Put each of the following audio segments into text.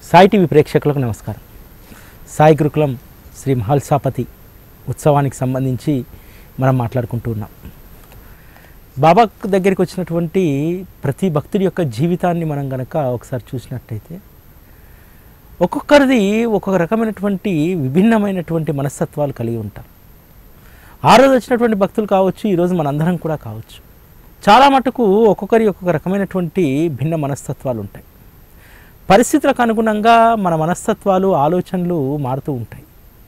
Sai TV ప్రేక్షకులకు నమస్కారం సాయి గురుకులం శ్రీ మహల్సాపతి ఉత్సవానికి సంబంధించి మనం మాట్లాడుకుంటూ ఉన్నాం బాబా దగ్గరికి వచ్చినటువంటి ప్రతి భక్తుడి యొక్క జీవితాన్ని మనం గనక ఒకసారి చూసినట్టయితే ఒక్కొక్కరిది ఒక్కొక్క రకమైనటువంటి విభిన్నమైనటువంటి మనస్తత్వాలు కలిగి ఉంటారు ఆ రోజు వచ్చినటువంటి భక్తులు కావచ్చు ఈరోజు మనందరం కూడా కావచ్చు చాలా మటుకు ఒక్కొక్కరి ఒక్కొక్క రకమైనటువంటి భిన్న మనస్తత్వాలు ఉంటాయి పరిస్థితులకు అనుగుణంగా మన మనస్తత్వాలు ఆలోచనలు మారుతూ ఉంటాయి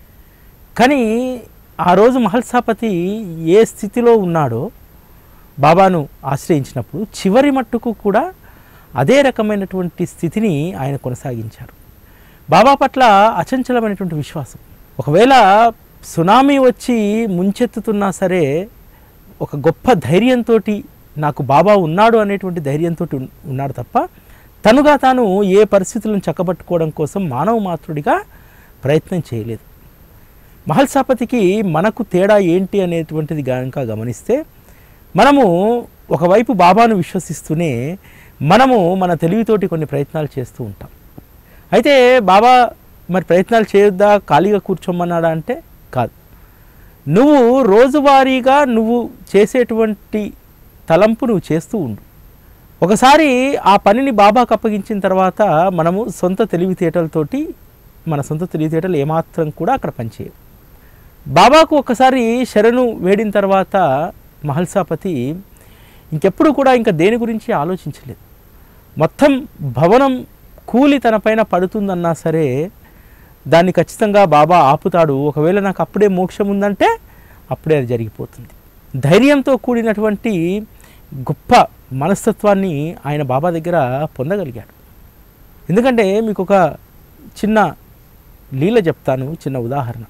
కానీ ఆ రోజు మహల్సాపతి ఏ స్థితిలో ఉన్నాడో బాబాను ఆశ్రయించినప్పుడు చివరి మట్టుకు కూడా అదే రకమైనటువంటి స్థితిని ఆయన కొనసాగించారు బాబా పట్ల అచంచలమైనటువంటి విశ్వాసం ఒకవేళ సునామీ వచ్చి ముంచెత్తుతున్నా సరే ఒక గొప్ప ధైర్యంతో నాకు బాబా ఉన్నాడు అనేటువంటి ధైర్యంతో ఉన్నాడు తప్ప తనుగా తాను ఏ పరిస్థితులను చక్కబట్టుకోవడం కోసం మానవ మాతృడిగా ప్రయత్నం చేయలేదు మహల్సాపతికి మనకు తేడా ఏంటి అనేటువంటిది కనుక గమనిస్తే మనము ఒకవైపు బాబాను విశ్వసిస్తూనే మనము మన తెలివితోటి కొన్ని ప్రయత్నాలు చేస్తూ ఉంటాం అయితే బాబా మరి ప్రయత్నాలు చేయొద్దా ఖాళీగా కూర్చోమన్నాడా అంటే కాదు నువ్వు రోజువారీగా నువ్వు చేసేటువంటి తలంపు నువ్వు చేస్తూ ఉండు ఒకసారి ఆ పనిని బాబాకు అప్పగించిన తర్వాత మనము సొంత తెలివితేటలతోటి మన సొంత తెలివితేటలు ఏమాత్రం కూడా అక్కడ పనిచేయవు బాబాకు ఒకసారి శరణు వేడిన తర్వాత మహల్సాపతి ఇంకెప్పుడు కూడా ఇంకా దేని గురించి ఆలోచించలేదు మొత్తం భవనం కూలి తన పైన పడుతుందన్నా సరే దాన్ని ఖచ్చితంగా బాబా ఆపుతాడు ఒకవేళ నాకు అప్పుడే మోక్షం ఉందంటే అప్పుడే అది జరిగిపోతుంది ధైర్యంతో కూడినటువంటి గొప్ప మనస్తత్వాన్ని ఆయన బాబా దగ్గర పొందగలిగాడు ఎందుకంటే మీకు ఒక చిన్న లీల చెప్తాను చిన్న ఉదాహరణ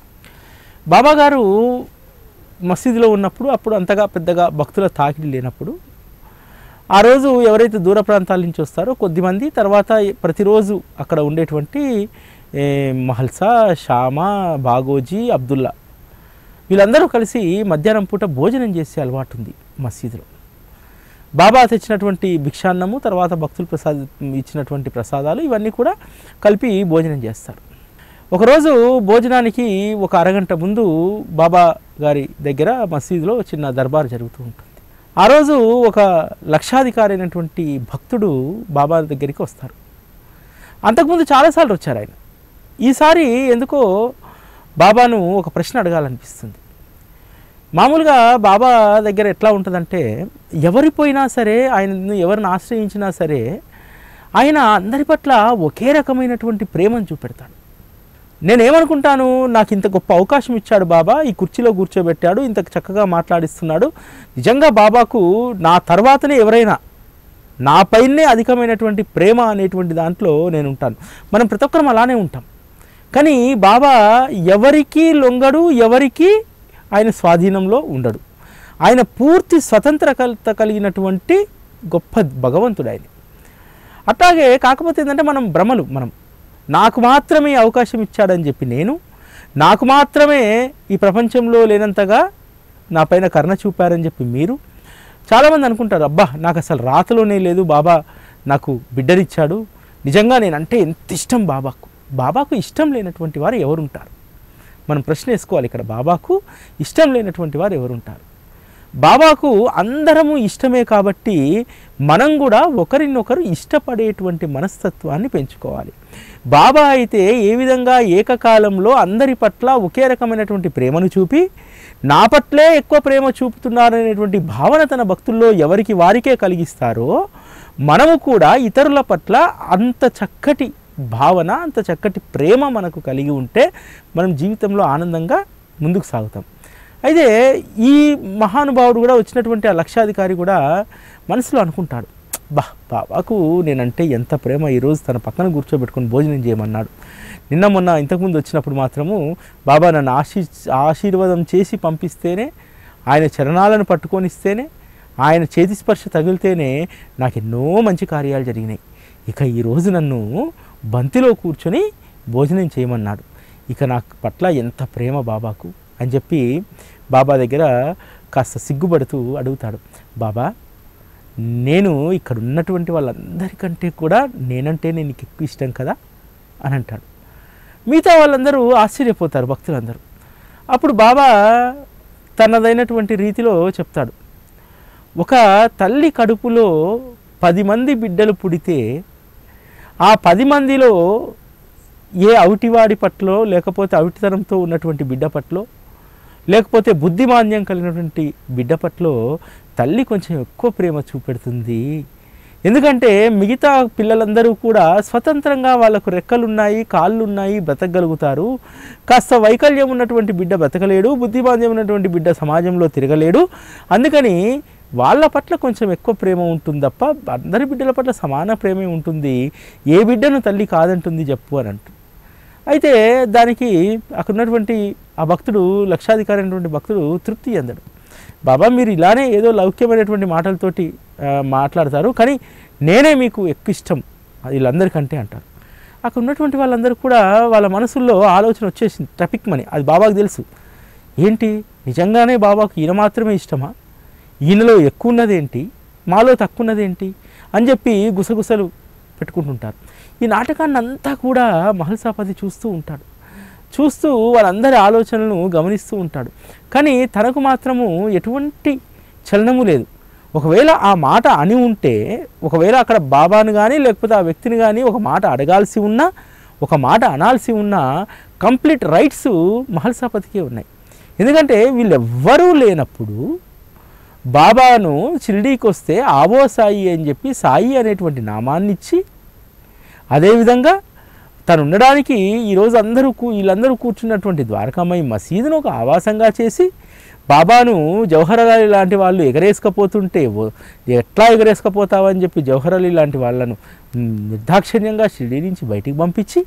బాబా గారు మసీదులో ఉన్నప్పుడు అప్పుడు అంతగా పెద్దగా భక్తుల తాకిడి లేనప్పుడు ఆ రోజు ఎవరైతే దూర ప్రాంతాల నుంచి వస్తారో కొద్దిమంది తర్వాత ప్రతిరోజు అక్కడ ఉండేటువంటి ఏ, మహల్సా షామా బాగోజీ అబ్దుల్లా వీళ్ళందరూ కలిసి మధ్యాహ్నం పూట భోజనం చేసే అలవాటు ఉంది మసీదులో బాబా తెచ్చినటువంటి భిక్షాన్నము తర్వాత భక్తులు ప్రసాద ఇచ్చినటువంటి ప్రసాదాలు ఇవన్నీ కూడా కలిపి భోజనం చేస్తారు ఒకరోజు భోజనానికి ఒక అరగంట ముందు బాబా గారి దగ్గర మసీదులో చిన్న దర్బార్ జరుగుతూ ఉంటుంది ఆ రోజు ఒక లక్షాధికారి అయినటువంటి భక్తుడు బాబా దగ్గరికి వస్తారు అంతకుముందు చాలాసార్లు వచ్చారు ఆయన ఈసారి ఎందుకో బాబాను ఒక ప్రశ్న అడగాలనిపిస్తుంది మామూలుగా బాబా దగ్గర ఎట్లా ఉంటుందంటే ఎవరి పోయినా సరే ఆయనను ఎవరిని ఆశ్రయించినా సరే ఆయన అందరి పట్ల ఒకే రకమైనటువంటి ప్రేమను చూపెడతాడు నేనేమనుకుంటాను నాకు ఇంత గొప్ప అవకాశం ఇచ్చాడు బాబా ఈ కుర్చీలో కూర్చోబెట్టాడు ఇంత చక్కగా మాట్లాడిస్తున్నాడు నిజంగా బాబాకు నా తర్వాతనే ఎవరైనా నా పైనే అధికమైనటువంటి ప్రేమ అనేటువంటి దాంట్లో నేను ఉంటాను మనం ప్రతి ఒక్కరం అలానే ఉంటాం కానీ బాబా ఎవరికి లొంగడు ఎవరికి ఆయన స్వాధీనంలో ఉండడు ఆయన పూర్తి స్వతంత్రత కలిగినటువంటి గొప్ప భగవంతుడు ఆయన అట్లాగే కాకపోతే ఏంటంటే మనం భ్రమలు మనం నాకు మాత్రమే అవకాశం ఇచ్చాడని చెప్పి నేను నాకు మాత్రమే ఈ ప్రపంచంలో లేనంతగా నా పైన కరుణ చూపారని చెప్పి మీరు చాలామంది అనుకుంటారు అబ్బా నాకు అసలు రాతలోనే లేదు బాబా నాకు బిడ్డనిచ్చాడు నిజంగా నేనంటే ఎంత ఇష్టం బాబాకు బాబాకు ఇష్టం లేనటువంటి వారు ఎవరుంటారు మనం ప్రశ్న వేసుకోవాలి ఇక్కడ బాబాకు ఇష్టం లేనటువంటి వారు ఎవరుంటారు బాబాకు అందరము ఇష్టమే కాబట్టి మనం కూడా ఒకరినొకరు ఇష్టపడేటువంటి మనస్తత్వాన్ని పెంచుకోవాలి బాబా అయితే ఏ విధంగా ఏకకాలంలో అందరి పట్ల ఒకే రకమైనటువంటి ప్రేమను చూపి నా పట్లే ఎక్కువ ప్రేమ చూపుతున్నారనేటువంటి భావన తన భక్తుల్లో ఎవరికి వారికే కలిగిస్తారో మనము కూడా ఇతరుల పట్ల అంత చక్కటి భావన అంత చక్కటి ప్రేమ మనకు కలిగి ఉంటే మనం జీవితంలో ఆనందంగా ముందుకు సాగుతాం అయితే ఈ మహానుభావుడు కూడా వచ్చినటువంటి ఆ లక్షాధికారి కూడా మనసులో అనుకుంటాడు బా బాబాకు నేనంటే ఎంత ప్రేమ ఈరోజు తన పక్కన కూర్చోబెట్టుకొని భోజనం చేయమన్నాడు నిన్న మొన్న ఇంతకుముందు వచ్చినప్పుడు మాత్రము బాబా నన్ను ఆశీ ఆశీర్వాదం చేసి పంపిస్తేనే ఆయన చరణాలను పట్టుకొనిస్తేనే ఆయన చేతి స్పర్శ తగిలితేనే నాకు ఎన్నో మంచి కార్యాలు జరిగినాయి ఇక ఈరోజు నన్ను బంతిలో కూర్చొని భోజనం చేయమన్నాడు ఇక నాకు పట్ల ఎంత ప్రేమ బాబాకు అని చెప్పి బాబా దగ్గర కాస్త సిగ్గుపడుతూ అడుగుతాడు బాబా నేను ఇక్కడ ఉన్నటువంటి వాళ్ళందరికంటే కూడా నేనంటే నీకు ఎక్కువ ఇష్టం కదా అని అంటాడు మిగతా వాళ్ళందరూ ఆశ్చర్యపోతారు భక్తులందరూ అప్పుడు బాబా తనదైనటువంటి రీతిలో చెప్తాడు ఒక తల్లి కడుపులో పది మంది బిడ్డలు పుడితే ఆ పది మందిలో ఏ అవిటివాడి పట్లో లేకపోతే అవిటితనంతో ఉన్నటువంటి బిడ్డ పట్లో లేకపోతే బుద్ధిమాన్యం కలిగినటువంటి బిడ్డ పట్లో తల్లి కొంచెం ఎక్కువ ప్రేమ చూపెడుతుంది ఎందుకంటే మిగతా పిల్లలందరూ కూడా స్వతంత్రంగా వాళ్ళకు రెక్కలున్నాయి కాళ్ళు ఉన్నాయి బ్రతకగలుగుతారు కాస్త వైకల్యం ఉన్నటువంటి బిడ్డ బ్రతకలేడు బుద్ధిమాంద్యం ఉన్నటువంటి బిడ్డ సమాజంలో తిరగలేడు అందుకని వాళ్ళ పట్ల కొంచెం ఎక్కువ ప్రేమ ఉంటుంది తప్ప అందరి బిడ్డల పట్ల సమాన ప్రేమే ఉంటుంది ఏ బిడ్డను తల్లి కాదంటుంది చెప్పు అని అంటు అయితే దానికి అక్కడ ఉన్నటువంటి ఆ భక్తుడు లక్షాధికారి అయినటువంటి భక్తుడు తృప్తి చెందడు బాబా మీరు ఇలానే ఏదో లౌక్యమైనటువంటి మాటలతోటి ఆ, మాట్లాడతారు కానీ నేనే మీకు ఎక్కువ ఇష్టం వీళ్ళందరికంటే అంటారు అక్కడ ఉన్నటువంటి వాళ్ళందరూ కూడా వాళ్ళ మనసుల్లో ఆలోచన వచ్చేసింది ట్రఫిక్ మనీ అది బాబాకు తెలుసు ఏంటి నిజంగానే బాబాకు ఈయన మాత్రమే ఇష్టమా ఈయనలో ఎక్కువ ఉన్నదేంటి మాలో తక్కువ ఉన్నదేంటి అని చెప్పి గుసగుసలు పెట్టుకుంటుంటారు ఈ నాటకాన్ని అంతా కూడా మహల్సాపతి చూస్తూ ఉంటాడు చూస్తూ వాళ్ళందరి ఆలోచనలను గమనిస్తూ ఉంటాడు కానీ తనకు మాత్రము ఎటువంటి చలనము లేదు ఒకవేళ ఆ మాట అని ఉంటే ఒకవేళ అక్కడ బాబాను కానీ లేకపోతే ఆ వ్యక్తిని కానీ ఒక మాట అడగాల్సి ఉన్నా ఒక మాట అనాల్సి ఉన్నా కంప్లీట్ రైట్స్ మహల్సాపతికే ఉన్నాయి ఎందుకంటే వీళ్ళెవ్వరూ లేనప్పుడు బాబాను షిరిడీకి వస్తే ఆవో సాయి అని చెప్పి సాయి అనేటువంటి నామాన్ని ఇచ్చి అదేవిధంగా తను ఉండడానికి ఈరోజు అందరూ కూ- వీళ్ళందరూ కూర్చున్నటువంటి ద్వారకామయ్య మసీదును ఒక ఆవాసంగా చేసి బాబాను జవహర్ అలీ లాంటి వాళ్ళు ఎగరేసుకపోతుంటే ఓ- ఎట్లా ఎగరేసుకపోతావని చెప్పి జవహర్ అలీ లాంటి వాళ్ళను మ్, నిర్దాక్షిణ్యంగా షిరిడీ నుంచి బయటికి పంపించి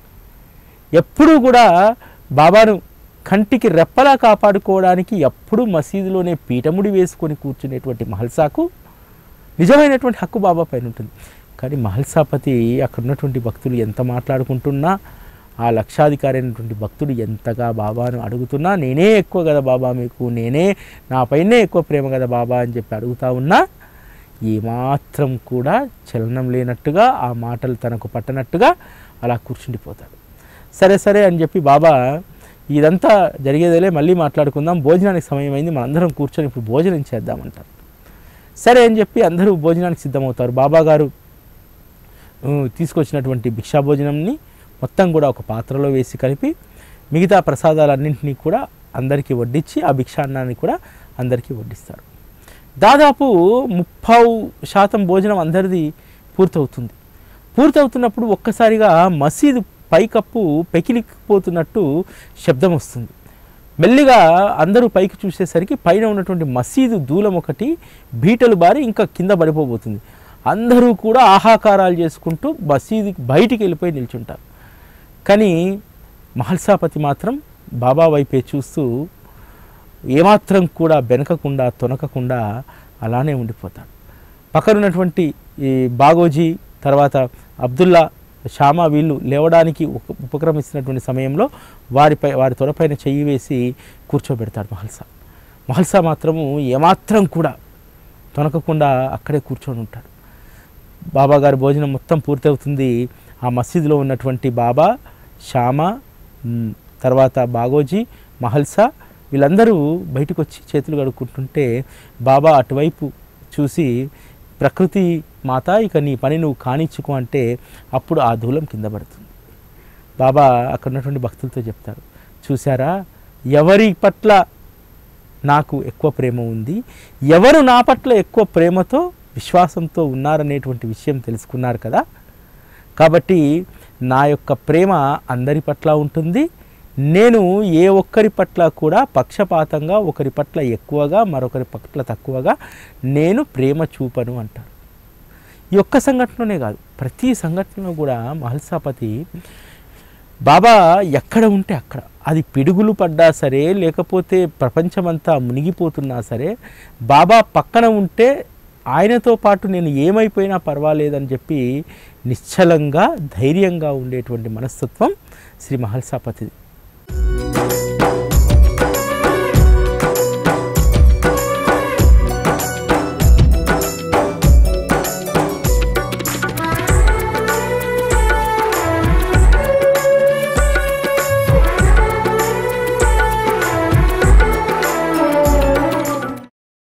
ఎప్పుడూ కూడా బాబాను కంటికి రెప్పలా కాపాడుకోవడానికి ఎప్పుడూ మసీదులోనే పీఠముడి వేసుకొని కూర్చునేటువంటి మహల్సాకు నిజమైనటువంటి హక్కు బాబా పైన ఉంటుంది కానీ మహల్సాపతి అక్కడ ఉన్నటువంటి భక్తులు ఎంత మాట్లాడుకుంటున్నా ఆ లక్షాధికారి అయినటువంటి భక్తుడు ఎంతగా బాబాను అడుగుతున్నా నేనే ఎక్కువ కదా బాబా మీకు నేనే నా పైనే ఎక్కువ ప్రేమ కదా బాబా అని చెప్పి అడుగుతా ఉన్నా ఏమాత్రం కూడా చలనం లేనట్టుగా ఆ మాటలు తనకు పట్టనట్టుగా అలా కూర్చుండిపోతాడు సరే సరే అని చెప్పి బాబా ఇదంతా జరిగేదేలే మళ్ళీ మాట్లాడుకుందాం భోజనానికి సమయం అయింది మనందరం కూర్చొని ఇప్పుడు భోజనం చేద్దామంటారు సరే అని చెప్పి అందరూ భోజనానికి సిద్ధమవుతారు బాబా గారు ఉ, తీసుకొచ్చినటువంటి భిక్షా భోజనంని మొత్తం కూడా ఒక పాత్రలో వేసి కలిపి మిగతా ప్రసాదాలన్నింటినీ కూడా అందరికీ వడ్డించి ఆ భిక్షాన్నాన్ని కూడా అందరికీ వడ్డిస్తారు దాదాపు ముప్పై శాతం భోజనం అందరిది పూర్తవుతుంది పూర్తవుతున్నప్పుడు ఒక్కసారిగా మసీదు పైకప్పు పెకిలిపోతున్నట్టు శబ్దం వస్తుంది మెల్లిగా అందరూ పైకి చూసేసరికి పైన ఉన్నటువంటి మసీదు దూలం ఒకటి బీటలు బారి ఇంకా కింద పడిపోబోతుంది అందరూ కూడా ఆహాకారాలు చేసుకుంటూ మసీదు బయటికి వెళ్ళిపోయి నిల్చుంటారు కానీ మహల్సాపతి మాత్రం బాబా వైపే చూస్తూ ఏమాత్రం కూడా బెనకకుండా తొనకకుండా అలానే ఉండిపోతాడు పక్కన ఉన్నటువంటి ఈ బాగోజీ తర్వాత అబ్దుల్లా షామా వీళ్ళు లేవడానికి ఉప- ఉపక్రమిస్తున్నటువంటి సమయంలో వారిపై వారి త్వరపైన చెయ్యి వేసి కూర్చోబెడతాడు మహల్సా మహల్సా మాత్రము ఏమాత్రం కూడా తొనకకుండా అక్కడే కూర్చొని ఉంటాడు బాబా గారి భోజనం మొత్తం పూర్తవుతుంది ఆ మసీదులో ఉన్నటువంటి బాబా శ్యామ మ్, తర్వాత బాగోజీ మహల్సా వీళ్ళందరూ బయటకు వచ్చి చేతులు కడుక్కుంటుంటే బాబా అటువైపు చూసి ప్రకృతి మాత ఇక నీ పని నువ్వు కానిచ్చుకో అంటే అప్పుడు ఆ దూలం కింద పడుతుంది బాబా అక్కడ ఉన్నటువంటి భక్తులతో చెప్తారు చూసారా ఎవరి పట్ల నాకు ఎక్కువ ప్రేమ ఉంది ఎవరు నా పట్ల ఎక్కువ ప్రేమతో విశ్వాసంతో ఉన్నారనేటువంటి విషయం తెలుసుకున్నారు కదా కాబట్టి నా యొక్క ప్రేమ అందరి పట్ల ఉంటుంది నేను ఏ ఒక్కరి పట్ల కూడా పక్షపాతంగా ఒకరి పట్ల ఎక్కువగా మరొకరి పట్ల తక్కువగా నేను ప్రేమ చూపను అంటారు ఈ ఒక్క సంఘటననే కాదు ప్రతి సంఘటనలో కూడా మహల్సాపతి బాబా ఎక్కడ ఉంటే అక్కడ అది పిడుగులు పడ్డా సరే లేకపోతే ప్రపంచమంతా మునిగిపోతున్నా సరే బాబా పక్కన ఉంటే ఆయనతో పాటు నేను ఏమైపోయినా పర్వాలేదని చెప్పి నిశ్చలంగా ధైర్యంగా ఉండేటువంటి మనస్తత్వం శ్రీ మహల్సాపతిది